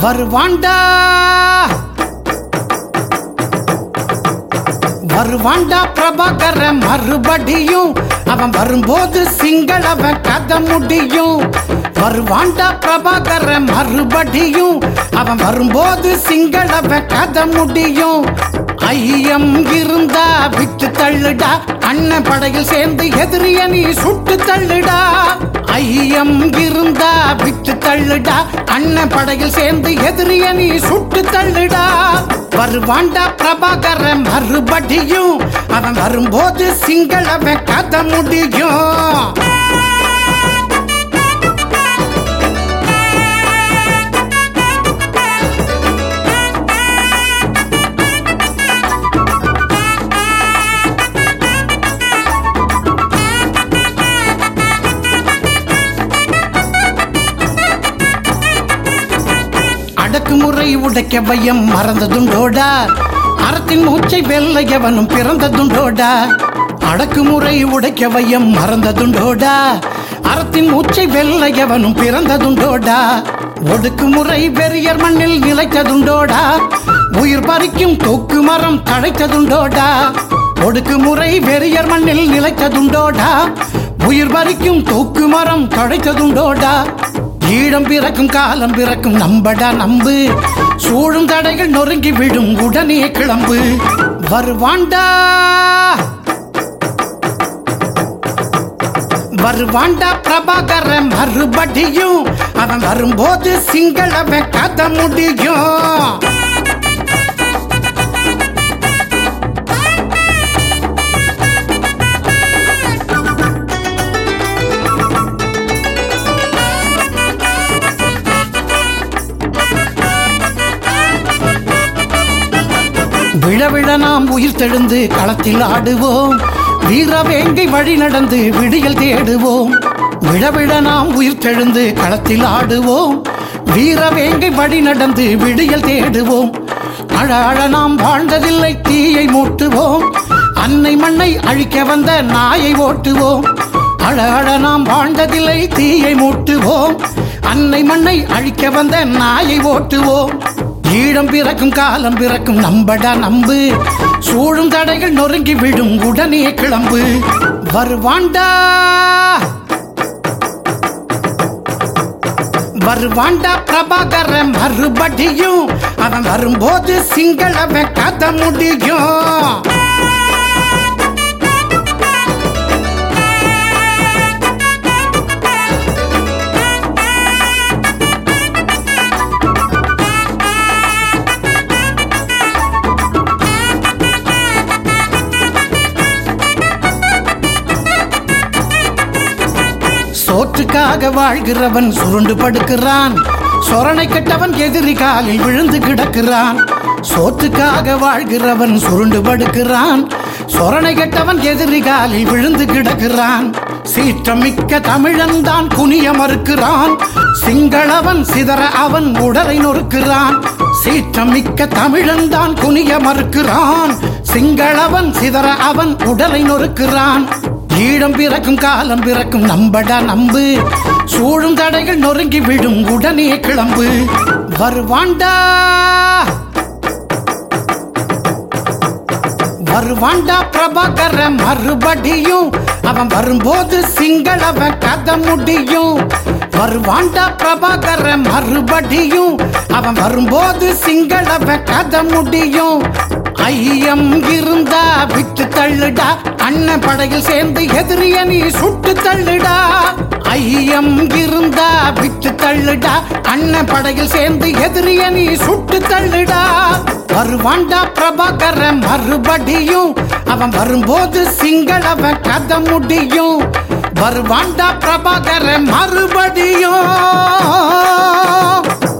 வருவாண்டா வருவாண்டா பிரபாகர மறுபடியும் அவன் வரும்போது சிங்களவன் கதை முடியும் வருவாண்டா பிரபாகர மறுபடியும் அவன் வரும்போது சிங்களவன் கதை முடியும் ஐயம் இருந்தா விட்டு தள்ளுடா அண்ணன் படையில் சேர்ந்து எதிரிய நீ சுட்டு தள்ளுடா ஐயம் இருந்தா விட்டு தள்ளுடா அண்ணன் படையில் சேர்ந்து எதிரிய நீ சுட்டு தள்ளுடா வருவாண்டா பிரபாகர மறுபடியும் அவன் வரும்போது சிங்களவன் கதை முடியும் அடக்குமுறை உடைக்க வையம் மறந்ததுண்டோடா அறத்தின் மூச்சை வெல்ல எவனும் பிறந்ததுண்டோடா அடக்குமுறை உடைக்க வையம் மறந்ததுண்டோடா அறத்தின் மூச்சை வெல்ல எவனும் பிறந்ததுண்டோடா ஒடுக்குமுறை வெறியர் மண்ணில் நிலைத்ததுண்டோடா உயிர் பறிக்கும் தூக்கு மரம் தழைத்ததுண்டோடா ஒடுக்குமுறை வெறியர் மண்ணில் நிலைத்ததுண்டோடா உயிர் பறிக்கும் தூக்கு மரம் தழைத்ததுண்டோடா ஈழம் பிறக்கும் காலம் பிறக்கும் நம்படா நம்பு சூழும் தடைகள் நொறுங்கி விடும் உடனே கிளம்பு வருவாண்டா வருவாண்டா பிரபாகர மறுபடியும் அவன் வரும்போது சிங்களவன் கதை முடியும் விழ விழ நாம் உயிர் தெழுந்து களத்தில் ஆடுவோம் வீரவேங்கை வழி நடந்து விடியல் தேடுவோம் விழ விழ நாம் உயிர் தெழுந்து களத்தில் ஆடுவோம் வீரவேங்கை வழி நடந்து விடியல் தேடுவோம் அழ அழ நாம் வாழ்ந்ததில்லை தீயை மூட்டுவோம் அன்னை மண்ணை அழிக்க வந்த நாயை ஓட்டுவோம் அழ அழ நாம் வாழ்ந்ததில்லை தீயை மூட்டுவோம் அன்னை மண்ணை அழிக்க வந்த நாயை ஓட்டுவோம் ஈழம் பிறக்கும் காலம் பிறக்கும் நம்படா நம்பு சூழும் தடைகள் நொறுங்கி விடும் உடனே கிளம்பு வருவாண்டா வருவாண்டா பிரபாகர மறுபடியும் அவன் வரும்போது சிங்களவன் கதை முடியும் சோற்றுக்காக வாழ்கிறவன் சுருண்டு படுக்கிறான் சொரணை கெட்டவன் எதிரி காலில் விழுந்து கிடக்கிறான் சோற்றுக்காக வாழ்கிறவன் சுருண்டு படுக்கிறான் சொரணை கெட்டவன் எதிரி காலில் விழுந்து கிடக்கிறான் சீற்றமிக்க தமிழன் தான் குனிய மறுக்கிறான் சிங்களவன் சிதற அவன் உடலை நொறுக்கிறான் சீற்றமிக்க தமிழன் தான் குனிய மறுக்கிறான் சிங்களவன் சிதற அவன் உடலை நொறுக்கிறான் ஈழம் பிறக்கும் காலம் பிறக்கும் நம்படா நம்பு சூழும் தடைகள் நொறுங்கி விடும் உடனே கிளம்பு வருவாண்டா வருவாண்டா பிரபாகர மறுபடியும் அவன் வரும்போது சிங்களவன் கதை முடியும் வருவாண்டா பிரபாகர மறுபடியும் அவன் வரும்போது சிங்களவன் கதை முடியும் ஐயம் இருந்தா விட்டு தள்ளுடா அண்ணன் படையில் சேர்ந்து எதிரிய நீ சுட்டு தள்ளுடா ஐயம் இருந்தா விட்டு தள்ளுடா அண்ணன் படையில் சேர்ந்து எதிரிய நீ சுட்டு தள்ளுடா வருவாண்டா பிரபாகர மறுபடியும் அவன் வரும்போது சிங்களவன் கதை முடியும் வருவாண்டா பிரபாகர மறுபடியும்